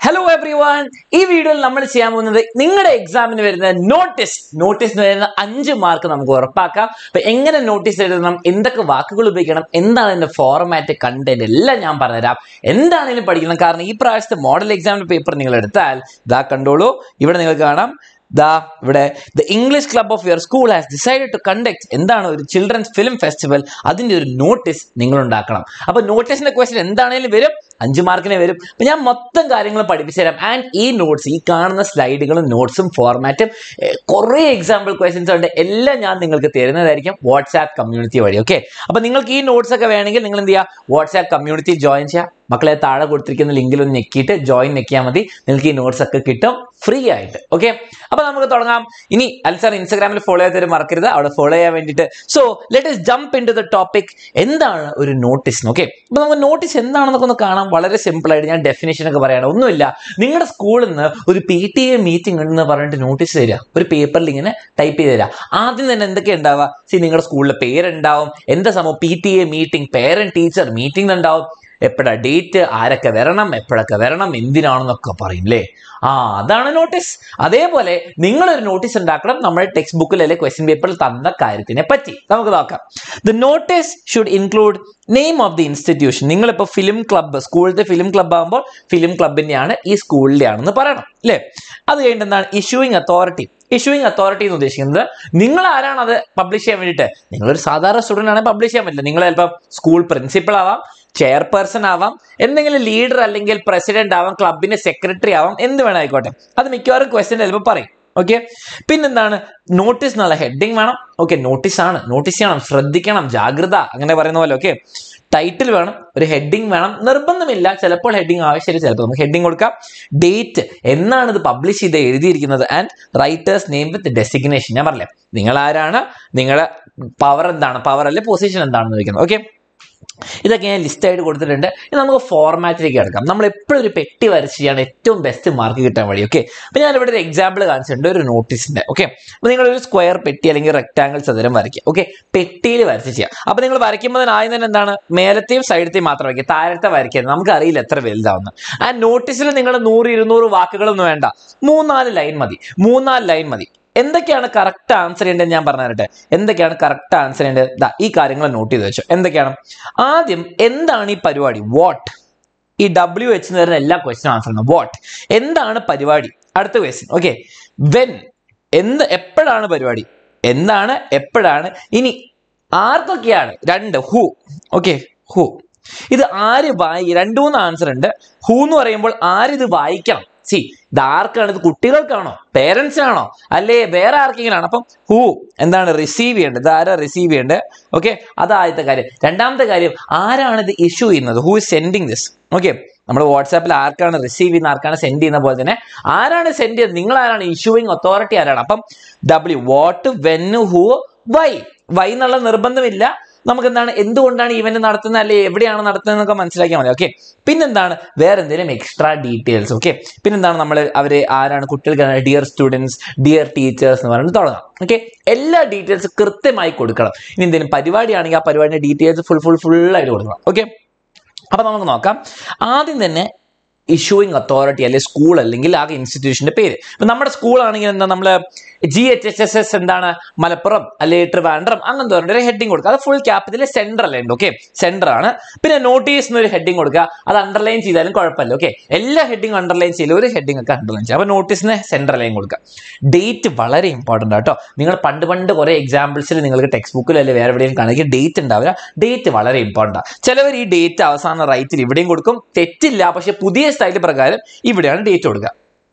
Hello every one ഈ വീഡിയോയിൽ നമ്മൾ ചെയ്യാൻ പോകുന്നത് നിങ്ങളുടെ എക്സാമിന് വരുന്ന നോട്ടീസ് നോട്ടീസിന് വരുന്ന അഞ്ച് മാർക്ക് നമുക്ക് ഉറപ്പാക്കാം അപ്പൊ എങ്ങനെ നോട്ടീസ് എഴുതണം എന്തൊക്കെ വാക്കുകൾ ഉപയോഗിക്കണം എന്താണ് അതിന്റെ ഫോർമാറ്റ് കണ്ടന്റ് എല്ലാം ഞാൻ പറഞ്ഞുതരാം എന്താണെങ്കിലും പഠിക്കണം കാരണം ഈ പ്രാവശ്യത്തെ മോഡൽ എക്സാമിന്റെ പേപ്പർ നിങ്ങൾ എടുത്താൽ ഇതാ കണ്ടോളൂ ഇവിടെ നിങ്ങൾക്ക് കാണാം ദാ ഇവിടെ the English club of your school has decide to conduct എന്താണ് ഒരു ചിൽഡ്രൻസ് ഫിലിം ഫെസ്റ്റിവൽ അതിന്റെ ഒരു നോട്ടീസ് നിങ്ങൾ ഉണ്ടാക്കണം അപ്പൊ നോട്ടീസിന്റെ ക്വസ്റ്റ്യൻ എന്താണേലും വരും അഞ്ച് മാർക്കിന് വരും അപ്പൊ ഞാൻ മൊത്തം കാര്യങ്ങൾ പഠിപ്പിച്ചു തരാം ആൻഡ് ഈ നോട്ട്സ് ഈ കാണുന്ന സ്ലൈഡുകളും നോട്ട്സും ഫോർമാറ്റും കുറേ എക്സാമ്പിൾ ക്വസ്റ്റ്യൻസ് ഉണ്ട് എല്ലാം ഞാൻ നിങ്ങൾക്ക് തരുന്നതായിരിക്കും വാട്സാപ്പ് കമ്മ്യൂണിറ്റി വഴി ഓക്കെ അപ്പൊ നിങ്ങൾക്ക് ഈ നോട്ട്സ് ഒക്കെ വേണമെങ്കിൽ നിങ്ങൾ എന്ത് ചെയ്യുക വാട്സാപ്പ് കമ്മ്യൂണിറ്റി ജോയിൻ ചെയ്യുക മക്കളെ താഴെ കൊടുത്തിരിക്കുന്ന ലിങ്കിൽ ഒന്ന് ഞെക്കിയിട്ട് ജോയിൻ ഞെക്കിയാൽ മതി നിങ്ങൾക്ക് ഈ നോട്ട്സ് ഒക്കെ കിട്ടും ഫ്രീ ആയിട്ട് ഓക്കെ അപ്പൊ നമുക്ക് തുടങ്ങാം ഇനി അൽസർ ഇൻസ്റ്റാഗ്രാമിൽ ഫോളോ ചെയ്തവർ മറക്കരുത് അവിടെ ഫോളോ ചെയ്യാൻ വേണ്ടിയിട്ട് so let is jump in to the topic എന്താണ് ഒരു നോട്ടീസ് ഓക്കെ അപ്പൊ നമുക്ക് നോട്ടീസ് എന്താണെന്നൊക്കെ ഒന്ന് കാണാം വളരെ സിമ്പിൾ ആയിട്ട് ഞാൻ ഡെഫിനേഷൻ ഒക്കെ പറയാണ് ഒന്നുമില്ല നിങ്ങളുടെ സ്കൂളിൽ നിന്ന് ഒരു പി ടി എ മീറ്റിംഗ് ഉണ്ടെന്ന് പറഞ്ഞിട്ട് നോട്ടീസ് തരിക ഒരു പേപ്പറിൽ ഇങ്ങനെ ടൈപ്പ് ചെയ്ത് തരിക ആദ്യം തന്നെ എന്തൊക്കെ ഉണ്ടാവുക സി നിങ്ങളുടെ സ്കൂളിലെ പേരുണ്ടാവും എന്താ സംഭവം P T A meeting parent teacher meeting ഉണ്ടാവും എപ്പോഴാ ഡേറ്റ് ആരൊക്കെ വരണം എപ്പോഴൊക്കെ വരണം എന്തിനാണെന്നൊക്കെ പറയും അല്ലേ ആ അതാണ് നോട്ടീസ് അതേപോലെ നിങ്ങളൊരു നോട്ടീസ് ഉണ്ടാക്കണം നമ്മുടെ ടെക്സ്റ്റ് ബുക്കിൽ അല്ലെങ്കിൽ ക്വസ്റ്റ്യൻ പേപ്പറിൽ തന്ന കാര്യത്തിനെ പറ്റി നമുക്ക് നോക്കാം the notice should include name of the institution നിങ്ങളിപ്പോൾ ഫിലിം ക്ലബ്ബ് സ്കൂളിലത്തെ ഫിലിം ക്ലബ്ബ് ആകുമ്പോൾ ഫിലിം ക്ലബിൻ്റെയാണ് ഈ സ്കൂളിലെയാണെന്ന് പറയണം അല്ലേ അത് കഴിഞ്ഞിട്ട് എന്താണ് ഇഷ്യൂയിങ് അതോറിറ്റി ഇഷ്യൂയിങ് അതോറിറ്റി എന്ന് ഉദ്ദേശിക്കുന്നത് നിങ്ങൾ ആരാണ് അത് പബ്ലിഷ് ചെയ്യാൻ വേണ്ടിയിട്ട് നിങ്ങളൊരു സാധാരണ സ്റ്റുഡൻ്റ് ആണെങ്കിൽ പബ്ലിഷ് ചെയ്യാൻ പറ്റില്ല നിങ്ങൾ ചിലപ്പോൾ സ്കൂൾ പ്രിൻസിപ്പൾ ആവാം ചെയർപേഴ്സൺ ആവാം എന്തെങ്കിലും ലീഡർ അല്ലെങ്കിൽ പ്രസിഡന്റ് ആവാം ക്ലബിന്റെ സെക്രട്ടറി ആവാം എന്ത് വേണം ആയിക്കോട്ടെ അത് മിക്കവാറും ക്വസ്റ്റ്യൻ ചിലപ്പോൾ പറയും ഓക്കെ പിന്നെന്താണ് നോട്ടീസ് എന്നുള്ള ഹെഡിങ് വേണം ഓക്കെ നോട്ടീസ് ആണ് നോട്ടീസ് ചെയ്യണം ശ്രദ്ധിക്കണം ജാഗ്രത അങ്ങനെ പറയുന്ന പോലെ ഓക്കെ ടൈറ്റിൽ വേണം ഒരു ഹെഡിങ് വേണം നിർബന്ധമില്ല ചിലപ്പോൾ ഹെഡിങ് ആവശ്യമില്ല ചിലപ്പോൾ നമുക്ക് ഹെഡിങ് കൊടുക്കാം ഡേറ്റ് എന്നാണ് ഇത് പബ്ലിഷ് ചെയ്ത് എഴുതിയിരിക്കുന്നത് and writer's name with designation ഞാൻ പറഞ്ഞില്ലേ നിങ്ങൾ ആരാണ് നിങ്ങളുടെ പവർ എന്താണ് പവർ അല്ലെ പൊസിഷൻ എന്താണെന്ന് ചോദിക്കുന്നത് ഓക്കെ ഇതൊക്കെ ഞാൻ ലിസ്റ്റ് ആയിട്ട് കൊടുത്തിട്ടുണ്ട് ഇനി നമുക്ക് ഫോർമാറ്റിലേക്ക് കിടക്കാം നമ്മൾ എപ്പോഴും ഒരു പെട്ടി വരച്ച് ചെയ്യാണ് ഏറ്റവും ബെസ്റ്റ് മാർക്ക് കിട്ടാൻ വഴി ഓക്കെ അപ്പോൾ ഞാൻ ഇവിടെ ഒരു എക്സാമ്പിൾ കാണിച്ചിട്ടുണ്ട് ഒരു നോട്ടീസിന്റെ ഓക്കെ അപ്പോൾ നിങ്ങൾ ഒരു സ്ക്വയർ പെട്ടി അല്ലെങ്കിൽ റെക്ടാങ്കിൾ ചതുരം വരയ്ക്കുക ഓക്കെ പെട്ടിയിൽ വരച്ച് ചെയ്യാം അപ്പോൾ നിങ്ങൾ വരയ്ക്കുമ്പോൾ ആദ്യം തന്നെ എന്താണ് മേലത്തെയും സൈഡത്തെയും മാത്രം വരയ്ക്കുക താഴത്തെ വരയ്ക്കുന്നത് നമുക്ക് അറിയില്ല എത്ര വലുതാവുന്ന ആ നോട്ടീസിൽ നിങ്ങൾ നൂറ് ഇരുന്നൂറ് വാക്കുകളൊന്നും വേണ്ട മൂന്നാല് ലൈൻ മതി മൂന്നാല് ലൈൻ മതി എന്തൊക്കെയാണ് കറക്റ്റ് ആൻസർ ചെയ്യേണ്ടത് ഞാൻ പറഞ്ഞു തരട്ടെ എന്തൊക്കെയാണ് കറക്റ്റ് ആൻസർ ചെയ്യേണ്ടത് ദാ ഈ കാര്യങ്ങൾ നോട്ട് ചെയ്ത് വെച്ചോ എന്തൊക്കെയാണ് ആദ്യം എന്താണ് ഈ പരിപാടി വാട്ട് ഈ ഡബ്ല്യു എച്ച് എന്ന് പറയുന്ന എല്ലാ ക്വസ്റ്റ്യൻ ആൻസർ ആണ് വാട്ട് എന്താണ് പരിപാടി അടുത്ത ക്വസ്റ്റ്യൻ ഓക്കെ വെൻ എന്ത് എപ്പോഴാണ് പരിപാടി എന്താണ് എപ്പോഴാണ് ഇനി ആർക്കൊക്കെയാണ് രണ്ട് ഹൂ ഓക്കെ ഹൂ ഇത് ആര് വായി രണ്ടു മൂന്ന് ആൻസർ ഉണ്ട് ഹൂ എന്ന് പറയുമ്പോൾ ആരിത് വായിക്കണം സി ഇത് ആർക്കാണ് ഇത് കുട്ടികൾക്കാണോ പേരൻസിനാണോ അല്ലേ വേറെ ആർക്കെങ്കിലും ആണ് അപ്പം ഹൂ എന്താണ് റിസീവ് ചെയ്യേണ്ടത് ഇത് ആരാ റിസീവ് ചെയ്യേണ്ടത് ഓക്കെ അത് ആദ്യത്തെ കാര്യം രണ്ടാമത്തെ കാര്യം ആരാണ് ഇത് ഇഷ്യൂ ചെയ്യുന്നത് who is sending this okay നമ്മൾ വാട്സാപ്പിൽ ആർക്കാണ് റിസീവ് ചെയ്യുന്ന ആർക്കാണ് സെൻഡ് ചെയ്യുന്ന പോലെ തന്നെ ആരാണ് സെൻഡ് ചെയ്യുന്നത് നിങ്ങൾ ആരാണ് ഇഷ്യൂയിങ് അതോറിറ്റി ആരാണ് അപ്പം W what when who why why എന്നുള്ള നിർബന്ധമില്ല നമുക്ക് എന്താണ് എന്തുകൊണ്ടാണ് ഇവന്റ് നടത്തുന്നത് അല്ലെ എവിടെയാണ് നടത്തുന്നത് എന്നൊക്കെ മനസ്സിലാക്കിയാൽ മതി ഓക്കെ പിന്നെന്താണ് വേറെ എന്തെങ്കിലും എക്സ്ട്രാ ഡീറ്റെയിൽസ് ഓക്കെ പിന്നെന്താണ് നമ്മൾ അവരെ ആരാണ് കുട്ടികൾക്ക് ഡിയർ സ്റ്റുഡൻസ് ഡിയർ ടീച്ചേഴ്സ് എന്ന് പറഞ്ഞിട്ട് തുടങ്ങാം ഓക്കെ എല്ലാ ഡീറ്റെയിൽസ് കൃത്യമായി കൊടുക്കണം ഇനി എന്തെങ്കിലും പരിപാടിയാണെങ്കിൽ ആ പരിപാടിയുടെ ഡീറ്റെയിൽസ് ഫുൾ ഫുൾ ഫുൾ ആയിട്ട് കൊടുക്കണം ഓക്കെ അപ്പൊ നമുക്ക് നോക്കാം ആദ്യം തന്നെ ഇഷ്യൂയിങ് അതോറിറ്റി അല്ലെങ്കിൽ സ്കൂൾ അല്ലെങ്കിൽ ആ ഇൻസ്റ്റിറ്റ്യൂഷന്റെ പേര് ഇപ്പൊ നമ്മുടെ സ്കൂൾ ആണെങ്കിൽ എന്താ നമ്മൾ G H H S S എന്താണ് മലപ്പുറം അല്ലെങ്കിൽ ട്രിവാൻഡ്രം അങ്ങനത്തെ പറഞ്ഞ ഒരു ഹെഡിങ് കൊടുക്കുക അത് ഫുൾ ക്യാപിറ്റൽ സെന്റർ അല്ലേ ഉണ്ട് ഓക്കെ സെന്റർ ആണ് പിന്നെ നോട്ടീസ് എന്നൊരു ഹെഡിങ് കൊടുക്കുക അത് അണ്ടർലൈൻ ചെയ്താലും കുഴപ്പമില്ല ഓക്കെ എല്ലാ ഹെഡിങ് അണ്ടർലൈൻ ചെയ്യില്ല ഒരു ഹെഡിങ് ഒക്കെ അണ്ടർലൈൻ ചെയ്യുക അപ്പൊ നോട്ടീസിന് സെന്റർ ലൈൻ കൊടുക്കുക ഡേറ്റ് വളരെ ഇമ്പോർട്ടൻ്റ് ആട്ടോ നിങ്ങൾ പണ്ട് പണ്ട് കുറെ എക്സാമ്പിൾസിൽ നിങ്ങൾക്ക് ടെക്സ്റ്റ് ബുക്കിൽ അല്ലെങ്കിൽ വേറെ എവിടെയും കാണിക്കുക ഡേറ്റ് ഉണ്ടാവില്ല ഡേറ്റ് വളരെ ഇമ്പോർട്ടൻ്റ് ആണ് ചിലവർ ഈ ഡേറ്റ് അവസാന റൈറ്റിൽ ഇവിടെയും കൊടുക്കും തെറ്റില്ല പക്ഷെ പുതിയ സ്റ്റൈൽ പ്രകാരം ഇവിടെയാണ് ഡേറ്റ് കൊടുക്കുക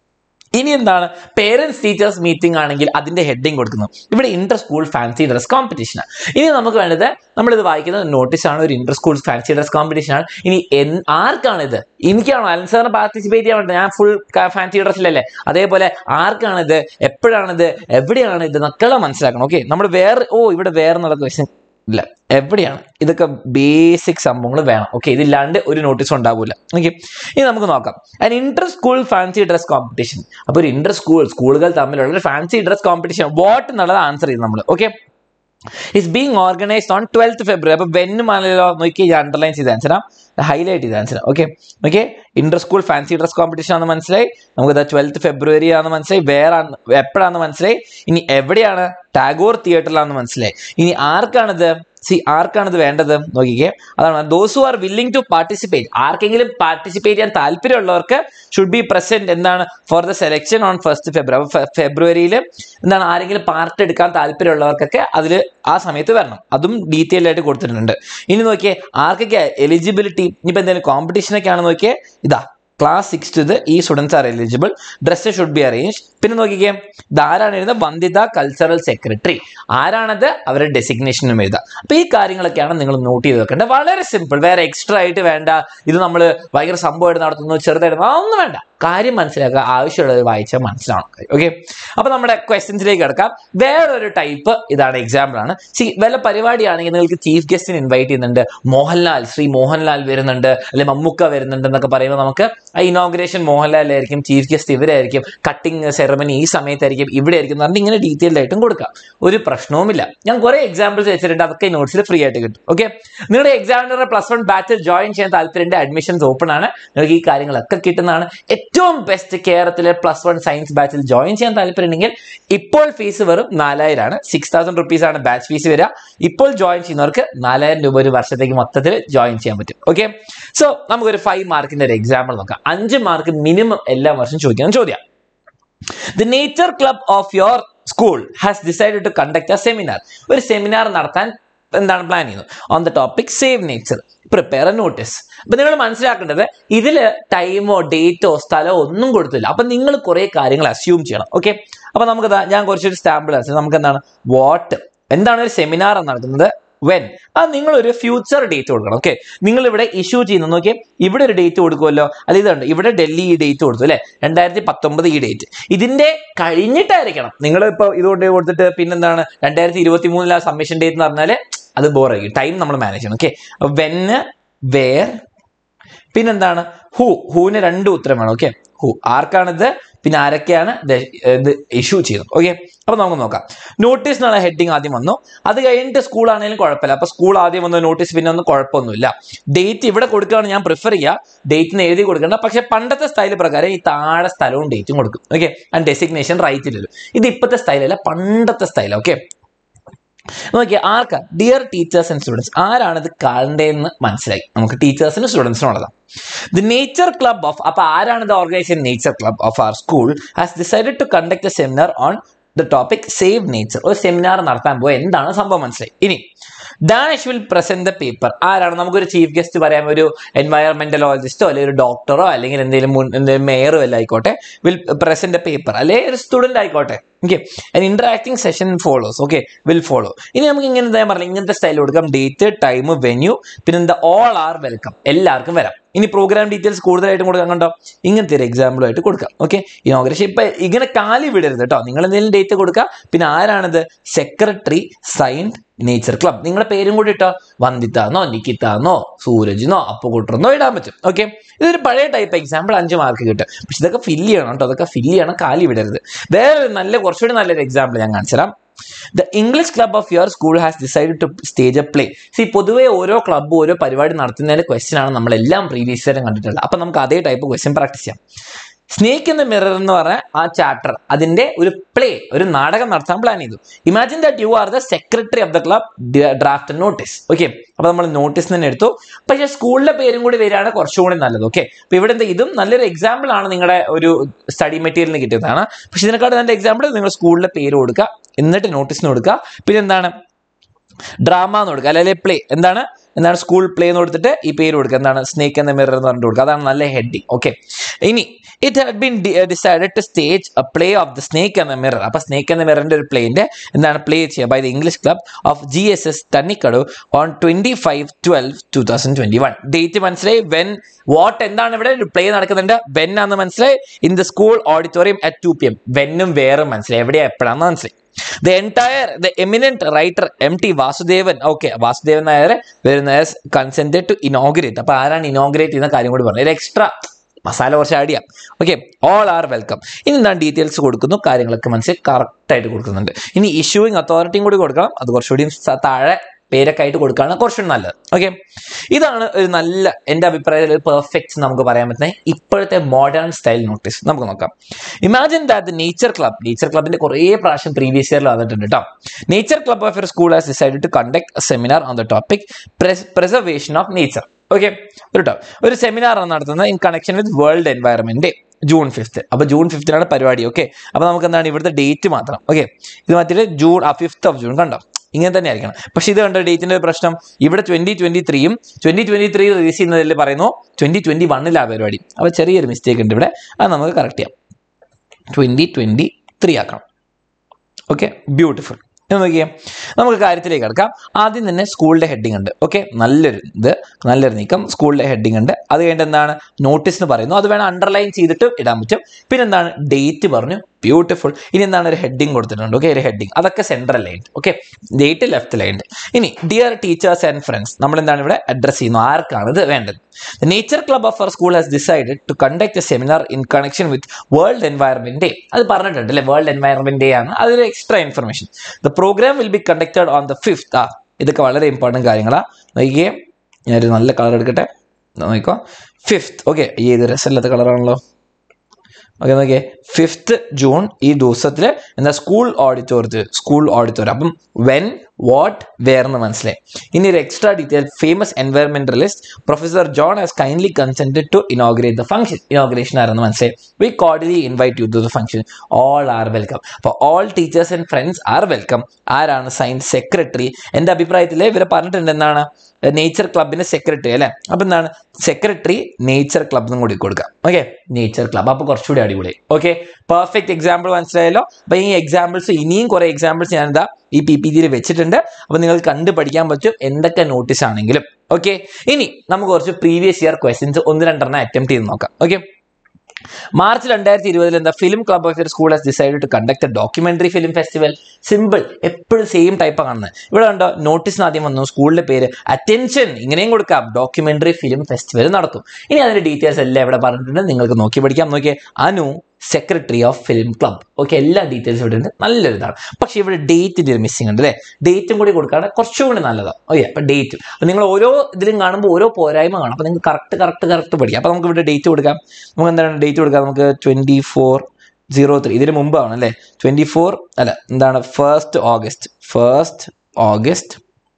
ഇനി എന്താണ് പേരൻസ് ടീച്ചേഴ്സ് മീറ്റിംഗ് ആണെങ്കിൽ അതിന്റെ ഹെഡിങ് കൊടുക്കുന്നത് ഇവിടെ inter school fancy dress competition ഇനി നമുക്ക് വേണ്ടത് നമ്മളിത് വായിക്കുന്നത് നോട്ടീസ് ആണ് ഒരു inter school fancy dress competition ആണ് ഇനി എൻ- ആർക്കാണ് ഇത് എനിക്കാണോ അലൻ സാറിന് പാർട്ടിസിപ്പേറ്റ് ചെയ്യാൻ വേണ്ടത് ഞാൻ ഫുൾ ഫാൻസി ഡ്രസ്സിലല്ലേ അതേപോലെ ആർക്കാണിത് എപ്പോഴാണിത് എവിടെയാണ് ഇത് എന്നൊക്കെ മനസ്സിലാക്കണം ഓക്കെ നമ്മൾ വേറെ ഓ ഇവിടെ വേറെ എന്നുള്ള ക്വസ്റ്റ്യൻ ഇല്ല എവിടെയാണ് ഇതൊക്കെ ബേസിക് സംഭവങ്ങൾ വേണം ഓക്കെ ഇതില്ലാണ്ട് ഒരു നോട്ടീസ് ഉണ്ടാവില്ല ഓക്കെ ഇനി നമുക്ക് നോക്കാം and inter school fancy dress competition അപ്പോൾ ഒരു ഇന്റർ സ്കൂൾ സ്കൂളുകൾ തമ്മിലുള്ള ഒരു ഫാൻസി ഡ്രസ് കോമ്പറ്റീഷൻ വാട്ട് എന്നുള്ളത് ആൻസർ ചെയ്യും നമ്മൾ okay is being organised on twelfth February അപ്പൊ വെന്നുമാണല്ലോ നോക്കി ഞാൻ അണ്ടർലൈൻ ചെയ്ത ആൻസർ ഹൈലൈറ്റ് ചെയ്ത answer okay okay inter school fancy dress competition ആണെന്ന് മനസ്സിലായി നമുക്ക് ട്വൽത്ത് ഫെബ്രുവരി ആണെന്ന് മനസ്സിലായി വേറെ എപ്പോഴാണെന്ന് മനസ്സിലായി ഇനി എവിടെയാണ് ടാഗോർ തിയേറ്ററിലാണെന്ന് മനസ്സിലായി ഇനി ആർക്കാണിത് സി ആർക്കാണിത് വേണ്ടത് നോക്കിക്കേ അതാണ് those who are willing to participate ആർക്കെങ്കിലും പാർട്ടിസിപ്പേറ്റ് ചെയ്യാൻ താല്പര്യമുള്ളവർക്ക് ഷുഡ് ബി പ്രസന്റ് എന്താണ് for the selection on first February അപ്പോൾ ഫെബ്രുവരിയിൽ എന്താണ് ആരെങ്കിലും പാർട്ട് എടുക്കാൻ താല്പര്യമുള്ളവർക്കൊക്കെ അതിൽ ആ സമയത്ത് വരണം അതും ഡീറ്റെയിൽ ആയിട്ട് കൊടുത്തിട്ടുണ്ട് ഇനി നോക്കിയേ ആർക്കൊക്കെ എലിജിബിലിറ്റി ഇനിയിപ്പോൾ എന്തെങ്കിലും കോമ്പറ്റീഷനൊക്കെ ആണെന്ന് നോക്കിയേ ഇതാ ക്ലാസ് സിക്സ് ഇത് ഈ students are eligible dress should be arrange പിന്നെ നോക്കിക്കേ ഇതാരാണ് എഴുതുന്നത് വന്ദിത കൾച്ചറൽ സെക്രട്ടറി ആരാണത് അവരുടെ ഡെസിഗ്നേഷനും എഴുതുക അപ്പൊ ഈ കാര്യങ്ങളൊക്കെയാണ് നിങ്ങൾ നോട്ട് ചെയ്ത് വെക്കേണ്ടത് വളരെ സിമ്പിൾ വേറെ എക്സ്ട്രാ ആയിട്ട് വേണ്ട ഇത് നമ്മൾ ഭയങ്കര സംഭവമായിട്ട് നടത്തുന്നു ചെറുതായിട്ട് ഒന്നും വേണ്ട കാര്യം മനസ്സിലാക്കുക ആവശ്യമുള്ളത് വായിച്ചാൽ മനസ്സിലാവണം ഓക്കെ അപ്പൊ നമ്മുടെ ക്വസ്റ്റ്യൻസിലേക്ക് കിടക്കാം വേറൊരു ടൈപ്പ് ഇതാണ് എക്സാമ്പിൾ ആണ് സി വല്ല പരിപാടിയാണെങ്കിൽ നിങ്ങൾക്ക് ചീഫ് ഗസ്റ്റിന് ഇൻവൈറ്റ് ചെയ്യുന്നുണ്ട് മോഹൻലാൽ ശ്രീ മോഹൻലാൽ വരുന്നുണ്ട് അല്ലെ മമ്മൂക്ക വരുന്നുണ്ട് എന്നൊക്കെ പറയുമ്പോൾ നമുക്ക് ആ ഇനോഗ്രേഷൻ മോഹൻലാലായിരിക്കും ചീഫ് ഗസ്റ്റ് ഇവരായിരിക്കും കട്ടിങ് സെറമണി ഈ സമയത്തായിരിക്കും ഇവിടെ ആയിരിക്കും എന്ന് പറഞ്ഞിട്ട് ഇങ്ങനെ ഡീറ്റെയിൽഡ് ആയിട്ടും കൊടുക്കാം ഒരു പ്രശ്നവുമില്ല ഞാൻ കുറെ എക്സാമ്പിൾസ് വെച്ചിട്ടുണ്ട് അതൊക്കെ നോട്ട്സിൽ ഫ്രീ ആയിട്ട് കിട്ടും ഓക്കെ നിങ്ങളുടെ എക്സാമിനറുടെ പ്ലസ് വൺ ബാച്ചിൽ ജോയിൻ ചെയ്യാൻ താല്പര്യമുണ്ട് അഡ്മിഷൻസ് ഓപ്പൺ ആണ് നിങ്ങൾക്ക് ഈ കാര്യങ്ങളൊക്കെ കിട്ടുന്നതാണ് ഏറ്റവും ബെസ്റ്റ് കേരളത്തിലെ പ്ലസ് വൺ സയൻസ് ബാച്ചിൽ ജോയിൻ ചെയ്യാൻ താല്പര്യമുണ്ടെങ്കിൽ ഇപ്പോൾ ഫീസ് വെറും നാലായിരം ആണ് സിക്സ് തൗസൻഡ് റുപ്പീസ് ആണ് ബാച്ച് ഫീസ് വരിക ഇപ്പോൾ ജോയിൻ ചെയ്യുന്നവർക്ക് നാലായിരം രൂപ ഒരു വർഷത്തേക്ക് മൊത്തത്തിൽ ജോയിൻ ചെയ്യാൻ പറ്റും ഓക്കെ സോ നമുക്കൊരു ഫൈവ് മാർക്കിന്റെ ഒരു എക്സാമ്പിൾ നോക്കാം അഞ്ച് മാർക്ക് മിനിമം എല്ലാ വർഷം ചോദിക്കുന്ന ചോദ്യം the nature club of your school has decided to conduct a seminar ഒരു സെമിനാർ നടത്താൻ എന്താണ് പ്ലാൻ ചെയ്യുന്നത് on the topic save nature prepare a notice അപ്പൊ നിങ്ങൾ മനസ്സിലാക്കേണ്ടത് ഇതിൽ ടൈമോ ഡേറ്റോ സ്ഥലമോ ഒന്നും കൊടുത്തില്ല അപ്പൊ നിങ്ങൾ കുറെ കാര്യങ്ങൾ അസ്യൂം ചെയ്യണം ഓക്കെ അപ്പൊ നമുക്ക് ഞാൻ കുറച്ചൊരു സ്റ്റാമ്പിൾ നമുക്ക് എന്താണ് വാട്ട് എന്താണ് ഒരു സെമിനാർ നടക്കുന്നത് വെൻ അത് നിങ്ങൾ ഒരു ഫ്യൂച്ചർ ഡേറ്റ് കൊടുക്കണം ഓക്കെ നിങ്ങൾ ഇവിടെ ഇഷ്യൂ ചെയ്യുന്ന നോക്കിയേ ഇവിടെ ഒരു ഡേറ്റ് കൊടുക്കുമല്ലോ അല്ല ഇതുണ്ട് ഇവിടെ ഡൽഹി ഈ ഡേറ്റ് കൊടുത്തു അല്ലെ രണ്ടായിരത്തി പത്തൊമ്പത് ഈ ഡേറ്റ് ഇതിന്റെ കഴിഞ്ഞിട്ടായിരിക്കണം നിങ്ങൾ ഇപ്പൊ ഇതുകൊണ്ട് കൊടുത്തിട്ട് പിന്നെന്താണ് രണ്ടായിരത്തി ഇരുപത്തി മൂന്നിലെ സബ്മിഷൻ ഡേറ്റ് എന്ന് പറഞ്ഞാൽ അത് ബോറായിരിക്കും ടൈം നമ്മൾ മാനേജ് ചെയ്യണം ഓക്കെ വെന് വേർ പിന്നെന്താണ് ഹൂ ഹൂവിന് രണ്ട് ഉത്തരം വേണം ഓക്കെ ഹൂ ആർക്കാണിത് പിന്നെ ആരൊക്കെയാണ് ഇത് ഇഷ്യൂ ചെയ്യുന്നത് ഓക്കെ അപ്പൊ നമുക്ക് നോക്കാം നോട്ടീസ് എന്നുള്ള ഹെഡിങ് ആദ്യം വന്നു അത് കഴിഞ്ഞിട്ട് സ്കൂൾ ആണെങ്കിലും കുഴപ്പമില്ല അപ്പൊ സ്കൂൾ ആദ്യം വന്ന നോട്ടീസ് പിന്നെ ഒന്നും കുഴപ്പമൊന്നുമില്ല ഡേറ്റ് ഇവിടെ കൊടുക്കുകയാണ് ഞാൻ പ്രിഫർ ചെയ്യുക ഡേറ്റിന് എഴുതി കൊടുക്കേണ്ട പക്ഷെ പണ്ടത്തെ സ്റ്റൈൽ പ്രകാരം ഈ താഴെ സ്ഥലവും ഡേറ്റും കൊടുക്കും ഓക്കെ ആൻഡ് ഡെസിഗ്നേഷൻ റൈറ്റില്ലല്ലോ ഇത് ഇപ്പോഴത്തെ സ്റ്റൈലല്ല പണ്ടത്തെ സ്റ്റൈൽ ഓക്കെ നോക്കിയാൽ ആർക്കാ ഡിയർ ടീച്ചേഴ്സ് ആൻഡ് സ്റ്റുഡൻസ് ആരാണ് ഇത് കാണേണ്ടതെന്ന് മനസ്സിലായി നമുക്ക് ടീച്ചേഴ്സിനും സ്റ്റുഡൻസിനും ഉള്ളതാണ് ദി നേച്ചർ ക്ലബ് ഓഫ് അപ്പൊ ആരാണ് ഇത് organise nature club of our school has decided to conduct a seminar on the topic save nature ഒരു സെമിനാർ നടത്താൻ പോയി എന്താണ് സംഭവം മനസ്സിലായി ഇനി dash will present the paper ആരാണ് നമുക്കൊരു ചീഫ് ഗസ്റ്റ് പറയാം ഒരു എൻവയറമെന്റലോജിസ്റ്റോ അല്ലെങ്കിൽ ഒരു ഡോക്ടറോ അല്ലെങ്കിൽ എന്തെങ്കിലും മുൻ എന്തെങ്കിലും മേയറോ എല്ലാം ആയിക്കോട്ടെ വിൽ പ്രസന്റ് ദ പേപ്പർ അല്ലെങ്കിൽ ഒരു സ്റ്റുഡന്റ് ആയിക്കോട്ടെ okay interacting session follows okay will follow ഇനി നമുക്ക് ഇങ്ങനെ എന്താ പറയുക ഇങ്ങനത്തെ സ്റ്റൈൽ കൊടുക്കാം ഡേറ്റ് ടൈം വെന്യൂ പിന്നെ എന്താ ഓൾ ആർ വെൽക്കം എല്ലാവർക്കും വരാം ഇനി പ്രോഗ്രാം ഡീറ്റെയിൽസ് കൂടുതലായിട്ടും കൊടുക്കാൻ കണ്ടോ ഇങ്ങനത്തെ ഒരു എക്സാമ്പിളുമായിട്ട് കൊടുക്കാം ഓക്കെ ഇനോഗ്രേഷൻ ഇപ്പൊ ഇങ്ങനെ കാലി വിടരുത് കേട്ടോ നിങ്ങൾ എന്തെങ്കിലും ഡേറ്റ് കൊടുക്കുക പിന്നെ ആരാണിത് സെക്രട്ടറി സൈൻഡ് നേച്ചർ ക്ലബ് നിങ്ങളുടെ പേരും കൂടി ഇട്ടോ വന്ദിത്താന്നോ നിക്കിത്താന്നോ സൂരജിനോ അപ്പുകുട്ടറെന്നോ ഇടാൻ പറ്റും ഓക്കെ ഇതൊരു പഴയ ടൈപ്പ് എക്സാമ്പിൾ അഞ്ച് മാർക്ക് കിട്ടും പക്ഷെ ഇതൊക്കെ ഫില്ല് ചെയ്യണം കേട്ടോ അതൊക്കെ ഫില്ല് ചെയ്യണം കാലി വിടരുത് വേറെ നല്ല കുറച്ചുകൂടി നല്ലൊരു എക്സാമ്പിൾ ഞാൻ കാണിച്ചു തരാം the English club of your school has decide to stage a play സി പൊതുവേ ഓരോ ക്ലബ്ബ് ഓരോ പരിപാടി നടത്തുന്നതിന്റെ ക്വസ്റ്റ്യൻ ആണ് നമ്മളെല്ലാം പ്രീവിയസ് ഇയറും കണ്ടിട്ടുള്ളത് അപ്പൊ നമുക്ക് അതേ ടൈപ്പ് ക്വസ്റ്റ്യൻ പ്രാക്ടീസ് ചെയ്യാം സ്നേക്ക് ഇൻ ദ മിറർ എന്ന് പറഞ്ഞ ആ ചാപ്റ്റർ അതിന്റെ ഒരു പ്ലേ ഒരു നാടകം നടത്താൻ പ്ലാൻ ചെയ്തു imagine that you are the secretary of the club draft notice okay അപ്പൊ നമ്മൾ നോട്ടീസ് തന്നെ എടുത്തു പക്ഷെ സ്കൂളിലെ പേരും കൂടി വരികയാണ് കുറച്ചും കൂടി നല്ലത് ഓക്കെ അപ്പൊ ഇവിടെ എന്താ ഇതും നല്ലൊരു എക്സാമ്പിൾ ആണ് നിങ്ങളുടെ ഒരു സ്റ്റഡി മെറ്റീരിയലിന് കിട്ടിയതാണ് പക്ഷെ ഇതിനെക്കാട് നല്ല എക്സാമ്പിൾ നിങ്ങൾ സ്കൂളിലെ പേര് കൊടുക്കുക എന്നിട്ട് നോട്ടീസിന് കൊടുക്കുക പിന്നെ എന്താണ് ഡ്രാമ എന്ന് കൊടുക്കുക അല്ലെങ്കിൽ പ്ലേ എന്താണ് എന്താണ് സ്കൂൾ പ്ലേ എന്ന് കൊടുത്തിട്ട് ഈ പേര് കൊടുക്കുക എന്താണ് സ്നേക്ക് എന്ന മിറർ എന്ന് പറഞ്ഞിട്ട് കൊടുക്കുക അതാണ് നല്ല ഹെഡിങ് ഓക്കെ ഇനി it had been decided to stage a play of the snake എന്ന മിറർ അപ്പൊ സ്നേക്ക് എന്ന മിററിന്റെ ഒരു പ്ലേന്റെ എന്താണ് പ്ലേ ചെയ്യുക by the English club of G S S Thannikkadu on twenty five twelve two thousand twenty one date മനസ്സിലായി when what എന്താണ് ഇവിടെ ഒരു പ്ലേ നടക്കുന്നുണ്ട് വെൻ ആണെന്ന് മനസ്സിലായി in the school auditorium at two P M വെന്നും വേറും മനസ്സിലായി എവിടെയാ എപ്പോഴാണെന്ന് മനസ്സിലായി the entire the eminent writer M T Vasudevan okay Vasudevan Nair വരുന്ന കൺസെന്റഡ് ടു ഇനോഗ്രേറ്റ് അപ്പൊ ആരാണ് ഇനോഗ്രേറ്റ് ചെയ്യുന്ന കാര്യം കൂടി പറഞ്ഞു ഒരു എക്സ്ട്രാ മസാല കുറച്ച് ആഡ് ചെയ്യാം ഓക്കെ ഓൾ ആർ വെൽക്കം ഇനി എന്താണ് ഡീറ്റെയിൽസ് കൊടുക്കുന്നു കാര്യങ്ങളൊക്കെ മനസ്സിൽ കറക്റ്റായിട്ട് കൊടുക്കുന്നുണ്ട് ഇനി ഇഷ്യൂയിങ് അതോറിറ്റിയും കൂടി കൊടുക്കണം അത് കുറച്ചുകൂടി സ- താഴെ പേരൊക്കെ ആയിട്ട് കൊടുക്കുകയാണ് കുറച്ചുകൂടി നല്ലത് ഓക്കെ ഇതാണ് ഒരു നല്ല എൻ്റെ അഭിപ്രായത്തിൽ ഒരു പെർഫെക്റ്റ് നമുക്ക് പറയാൻ പറ്റുന്ന ഇപ്പോഴത്തെ മോഡേൺ സ്റ്റൈൽ നോട്ടീസ് നമുക്ക് നോക്കാം imagine that nature club nature ക്ലബിന്റെ കുറേ പ്രാവശ്യം പ്രീവിയസ് ഇയറിൽ വന്നിട്ടുണ്ട് കേട്ടോ nature club of a school has decide to conduct seminar on the topic preservation of nature okay ഒരു ട്ടോ ഒരു സെമിനാർ ആണ് നടത്തുന്നത് in connection with world environment June fifth അപ്പൊ ജൂൺ ഫിഫ്ത്തിനാണ് പരിപാടി ഓക്കെ അപ്പൊ നമുക്ക് എന്താണ് ഇവിടുത്തെ ഡേറ്റ് മാത്രം ഓക്കെ ഇത് മറ്റേ ജൂൺ ആ ഫിഫ്ത്ത് ഓഫ് ജൂൺ കണ്ടോ ഇങ്ങനെ തന്നെ ആയിരിക്കണം പക്ഷെ ഇത് കണ്ടോ ഡേറ്റിന്റെ ഒരു പ്രശ്നം ഇവിടെ ട്വന്റി ട്വന്റി ത്രീയും ട്വന്റി ട്വന്റി ത്രീ റിലീസ് ചെയ്യുന്നതിൽ പറയുന്നു ട്വന്റി ട്വന്റി വണ്ണിലാ പരിപാടി അപ്പൊ ചെറിയൊരു മിസ്റ്റേക്ക് ഉണ്ട് ഇവിടെ അത് നമുക്ക് കറക്റ്റ് ചെയ്യാം ട്വന്റി ട്വന്റി ത്രീ ആക്കണം ഓക്കെ ബ്യൂട്ടിഫുൾ എന്ന് നോക്കിയേ നമുക്ക് കാര്യത്തിലേക്ക് കിടക്കാം ആദ്യം തന്നെ സ്കൂളിന്റെ ഹെഡിങ് ഉണ്ട് ഓക്കെ നല്ലൊരു ഇത് നല്ലൊരു നീക്കം സ്കൂളിന്റെ ഹെഡിങ് ഉണ്ട് അത് കഴിഞ്ഞിട്ട് എന്താണ് നോട്ടീസ് എന്ന് പറയുന്നു അത് വേണം അണ്ടർലൈൻ ചെയ്തിട്ട് ഇടാൻ പറ്റും പിന്നെ എന്താണ് ഡേറ്റ് പറഞ്ഞു ബ്യൂട്ടിഫുൾ ഇനി എന്താണ് ഒരു ഹെഡിങ് കൊടുത്തിട്ടുണ്ട് ഓക്കെ ഒരു ഹെഡിങ് അതൊക്കെ central line okay date left line ഇനി ഡിയർ ടീച്ചേഴ്സ് ആൻഡ് ഫ്രണ്ട്സ് നമ്മൾ എന്താണ് ഇവിടെ അഡ്രസ് ചെയ്യുന്നു ആർക്കാണ് ഇത് വേണ്ടത് nature club of our school has decided to conduct a seminar in connection with world environment day അത് പറഞ്ഞിട്ടുണ്ട് അല്ലേ വേൾഡ് എൻവയറമെന്റ് ഡേ ആണ് അതൊരു extra information the programme will be conducted on the fifth ആ ഇതൊക്കെ വളരെ ഇമ്പോർട്ടൻറ്റ് കാര്യങ്ങളാണ് നോക്കിയേ ഞാനൊരു നല്ല കളർ എടുക്കട്ടെ നോക്കിക്കോ ഫിഫ്ത്ത് ഓക്കെ ഈ ഇത് രസമില്ലാത്ത കളറാണല്ലോ ഓക്കെ നോക്കിയേ ഫിഫ്ത്ത് ജൂൺ ഈ ദിവസത്തിൽ എന്താ സ്കൂൾ ഓഡിറ്റോറിയത്തിൽ സ്കൂൾ ഓഡിറ്റോറിയം അപ്പം വെൻ വാട്ട് വേർ എന്ന് മനസ്സിലായി ഇനി ഒരു extra detail famous environmentalist professor John has kindly consented to inaugurate the function inauguration ആരെന്ന് മനസ്സിലായി we cordially invite you to the function all are welcome അപ്പോൾ all teachers and friends are welcome ആരാണ് science secretary എൻ്റെ അഭിപ്രായത്തിൽ ഇവരെ പറഞ്ഞിട്ടുണ്ട് എന്താണ് nature ക്ലബിന്റെ സെക്രട്ടറി അല്ലേ അപ്പൊ എന്താണ് സെക്രട്ടറി നേച്ചർ ക്ലബ് എന്നും കൂടി കൊടുക്കാം ഓക്കെ നേച്ചർ ക്ലബ് അപ്പൊ കുറച്ചുകൂടി അടിപൊളി ഓക്കെ പെർഫെക്റ്റ് എക്സാമ്പിൾ മനസ്സിലായല്ലോ അപ്പൊ ഈ എക്സാമ്പിൾസ് ഇനിയും കുറെ എക്സാമ്പിൾസ് ഞാൻ എന്താ ഈ പി പി ജിയിൽ വെച്ചിട്ടുണ്ട് അപ്പൊ നിങ്ങൾ കണ്ടു പഠിക്കാൻ പറ്റും എന്തൊക്കെ നോട്ടീസ് ആണെങ്കിലും ഓക്കെ ഇനി നമുക്ക് കുറച്ച് പ്രീവിയസ് ഇയർ ക്വസ്റ്റ്യൻസ് ഒന്ന് രണ്ടെണ്ണം അറ്റംപ്റ്റ് ചെയ്ത് നോക്കാം ഓക്കെ മാർച്ച് രണ്ടായിരത്തി ഇരുപതിൽ എന്താ film club of school has decide to conduct a documentary film festival simple എപ്പോഴും സെയിം ടൈപ്പ് കാണുന്നത് ഇവിടെ കണ്ടോ നോട്ടീസിന് ആദ്യം വന്നു സ്കൂളിന്റെ പേര് അറ്റൻഷൻ ഇങ്ങനെയും കൊടുക്കാം ഡോക്യുമെന്ററി ഫിലിം ഫെസ്റ്റിവൽ നടക്കും ഇനി അതിന്റെ ഡീറ്റെയിൽസ് എല്ലാം ഇവിടെ പറഞ്ഞിട്ടുണ്ട് നിങ്ങൾക്ക് നോക്കി പഠിക്കാം നോക്കിയേ Anu secretary of film club okay എല്ലാ ഡീറ്റെയിൽസും ഇവിടെ ഉണ്ട് നല്ലൊരു ഇതാണ് പക്ഷേ ഇവിടെ ഡേറ്റിന്റെ ഒരു മിസ്സിംഗ് ഉണ്ട് അല്ലേ ഡേറ്റും കൂടി കൊടുക്കുകയാണെങ്കിൽ കുറച്ചും കൂടി നല്ലതാണ് ഓക്കെ അപ്പം ഡേറ്റും അപ്പം നിങ്ങൾ ഓരോ ഇതിലും കാണുമ്പോൾ ഓരോ പോരായ്മ കാണും അപ്പം നിങ്ങൾക്ക് കറക്റ്റ് കറക്റ്റ് കറക്റ്റ് പഠിക്കാം അപ്പം നമുക്ക് ഇവിടെ ഡേറ്റ് കൊടുക്കാം നമുക്ക് എന്താണ് ഡേറ്റ് കൊടുക്കാം നമുക്ക് ട്വൻറ്റി ഫോർ സീറോ ത്രീ ഇതിന് മുമ്പാണ് അല്ലേ ട്വൻറ്റി ഫോർ അല്ല എന്താണ് ഫസ്റ്റ് ഓഗസ്റ്റ് ഫസ്റ്റ് ഓഗസ്റ്റ്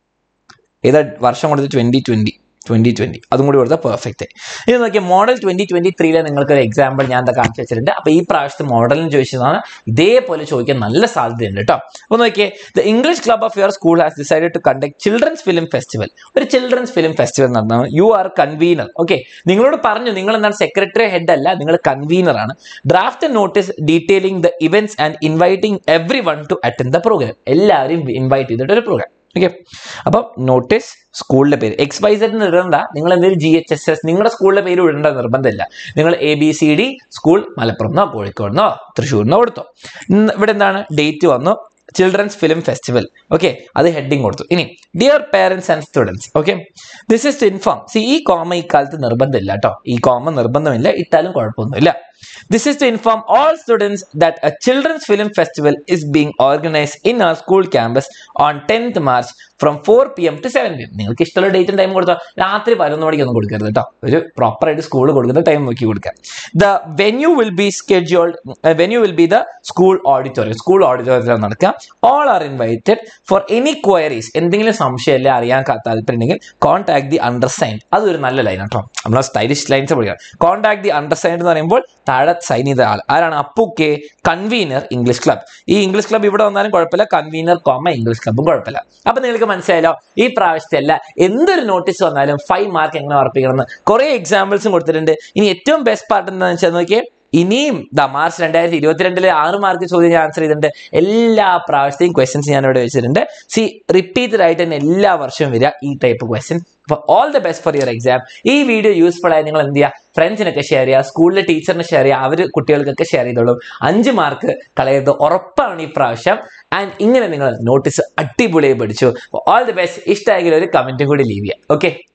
ഏതാ വർഷം കൊടുത്ത് ട്വൻറ്റി ട്വൻറ്റി ട്വൻറ്റി ട്വൻറ്റി അതും കൂടി കൊടുത്താൽ പെർഫെക്റ്റ് ഇനി നോക്കിയാൽ മോഡൽ ട്വൻറ്റി ട്വൻറ്റി ത്രീയിലെ നിങ്ങൾക്ക് ഒരു എക്സാമ്പിൾ ഞാൻ എന്താ കാണിച്ചു വെച്ചിട്ടുണ്ട് അപ്പോൾ ഈ പ്രാവശ്യത്തെ മോഡലിന് ചോദിച്ചതാണ് ഇതേപോലെ ചോദിക്കാൻ നല്ല സാധ്യതയുണ്ട് കേട്ടോ അപ്പോൾ നോക്കിയേ the English club of your school has decided to conduct children's film festival ഒരു ചിൽഡ്രൻസ് ഫിലിം ഫെസ്റ്റിവൽ നടന്നു യു ആർ കൺവീനർ ഓക്കെ നിങ്ങളോട് പറഞ്ഞു നിങ്ങൾ എന്താണ് സെക്രട്ടറി ഹെഡ് അല്ല നിങ്ങൾ കൺവീനർ ആണ് draft notice detailing the events and inviting everyone to attend the programme എല്ലാവരെയും ഇൻവൈറ്റ് ചെയ്തിട്ട് ഒരു പ്രോഗ്രാം ഓക്കെ അപ്പം നോട്ടീസ് സ്കൂളിന്റെ പേര് എക്സ് വൈ സെഡ് ഇടണ്ട നിങ്ങൾ എന്തെങ്കിലും ജി എച്ച് എസ് എസ് നിങ്ങളുടെ സ്കൂളിന്റെ പേര് ഇടേണ്ട നിർബന്ധമില്ല നിങ്ങൾ A B C D school മലപ്പുറന്നോ കോഴിക്കോടിനോ തൃശ്ശൂരിനോ കൊടുത്തോ ഇന്ന് ഇവിടെ എന്താണ് ഡേറ്റ് വന്നു ചിൽഡ്രൻസ് ഫിലിം ഫെസ്റ്റിവൽ ഓക്കെ അത് ഹെഡിങ് കൊടുത്തു ഇനി dear parents and students okay this is to inform സി ഈ കോമ ഈ കാലത്ത് നിർബന്ധമില്ല കേട്ടോ ഈ കോമ നിർബന്ധമില്ല ഇട്ടാലും കുഴപ്പമൊന്നുമില്ല This is to inform all students that a children's film festival is being organized in our school campus on 10th March from 4 p.m. to 7 p.m. നിങ്ങൾക്ക് ഇഷ്ടമുള്ള ഡേറ്റും ടൈം കൊടുത്താൽ രാത്രി പതിനൊന്ന് മണിക്കൊന്നും കൊടുക്കരുത് കേട്ടോ ഒരു പ്രോപ്പർ ആയിട്ട് സ്കൂൾ കൊടുക്കുന്ന ടൈം നോക്കി കൊടുക്കാം the venue will be scheduled venue will be the school auditorium school ഓഡിറ്റോറിയത്തിൽ നടക്കുക all are invited for any queries എന്തെങ്കിലും സംശയമല്ല അറിയാൻ താല്പര്യമുണ്ടെങ്കിൽ കോൺടാക്ട് ദി അണ്ടർസൈൻഡ് അതൊരു നല്ല ലൈൻ കേട്ടോ നമ്മൾ സ്റ്റൈലിഷ് ലൈൻസ് പഠിക്കാം കോൺടാക്ട് ദി അണ്ടർസൈൻഡ് എന്ന് പറയുമ്പോൾ താഴെ സൈൻ ചെയ്ത ആൾ ആരാണ് Appu K convener English club ഈ ഇംഗ്ലീഷ് ക്ലബ് ഇവിടെ വന്നാലും കുഴപ്പമില്ല കൺവീനർ കോമ ഇംഗ്ലീഷ് ക്ലബും കുഴപ്പമില്ല അപ്പൊ നിങ്ങൾക്ക് മനസ്സിലായല്ലോ ഈ പ്രാവശ്യത്തെ അല്ല എന്തൊരു നോട്ടീസ് വന്നാലും ഫൈവ് മാർക്ക് എങ്ങനെ ഉറപ്പിക്കണം എന്ന് കുറെ എക്സാമ്പിൾസും കൊടുത്തിട്ടുണ്ട് ഇനി ഏറ്റവും ബെസ്റ്റ് പാർട്ട് എന്താണെന്ന് വെച്ചാൽ നോക്കിയേ ഇനിയും ദ മാർച്ച് രണ്ടായിരത്തി ഇരുപത്തിരണ്ടിലെ ആറ് മാർക്ക് ചോദ്യം ഞാൻ ആൻസർ ചെയ്തിട്ടുണ്ട് എല്ലാ പ്രാവശ്യത്തെയും ക്വസ്റ്റ്യൻസ് ഞാൻ ഇവിടെ വെച്ചിട്ടുണ്ട് സി റിപ്പീറ്റഡ് ആയിട്ട് തന്നെ എല്ലാ വർഷവും വരിക ഈ ടൈപ്പ് ക്വസ്റ്റ്യൻ അപ്പോൾ all the best for your exam ഈ വീഡിയോ യൂസ്ഫുൾ ആയി നിങ്ങൾ എന്ത് ചെയ്യുക ഫ്രണ്ട്സിനൊക്കെ ഷെയർ ചെയ്യുക സ്കൂളിലെ ടീച്ചറിന് ഷെയർ ചെയ്യുക അവർ കുട്ടികൾക്കൊക്കെ ഷെയർ ചെയ്തോളും അഞ്ച് മാർക്ക് കളയരുത് ഉറപ്പാണ് ഈ പ്രാവശ്യം ആൻഡ് ഇങ്ങനെ നിങ്ങൾ നോട്ടീസ് അടിപൊളിയായി പഠിച്ചു ഓൾ ദി ബെസ്റ്റ് ഇഷ്ടമായെങ്കിൽ ഒരു കമൻറ്റും കൂടി ലീവ് ചെയ്യുക ഓക്കെ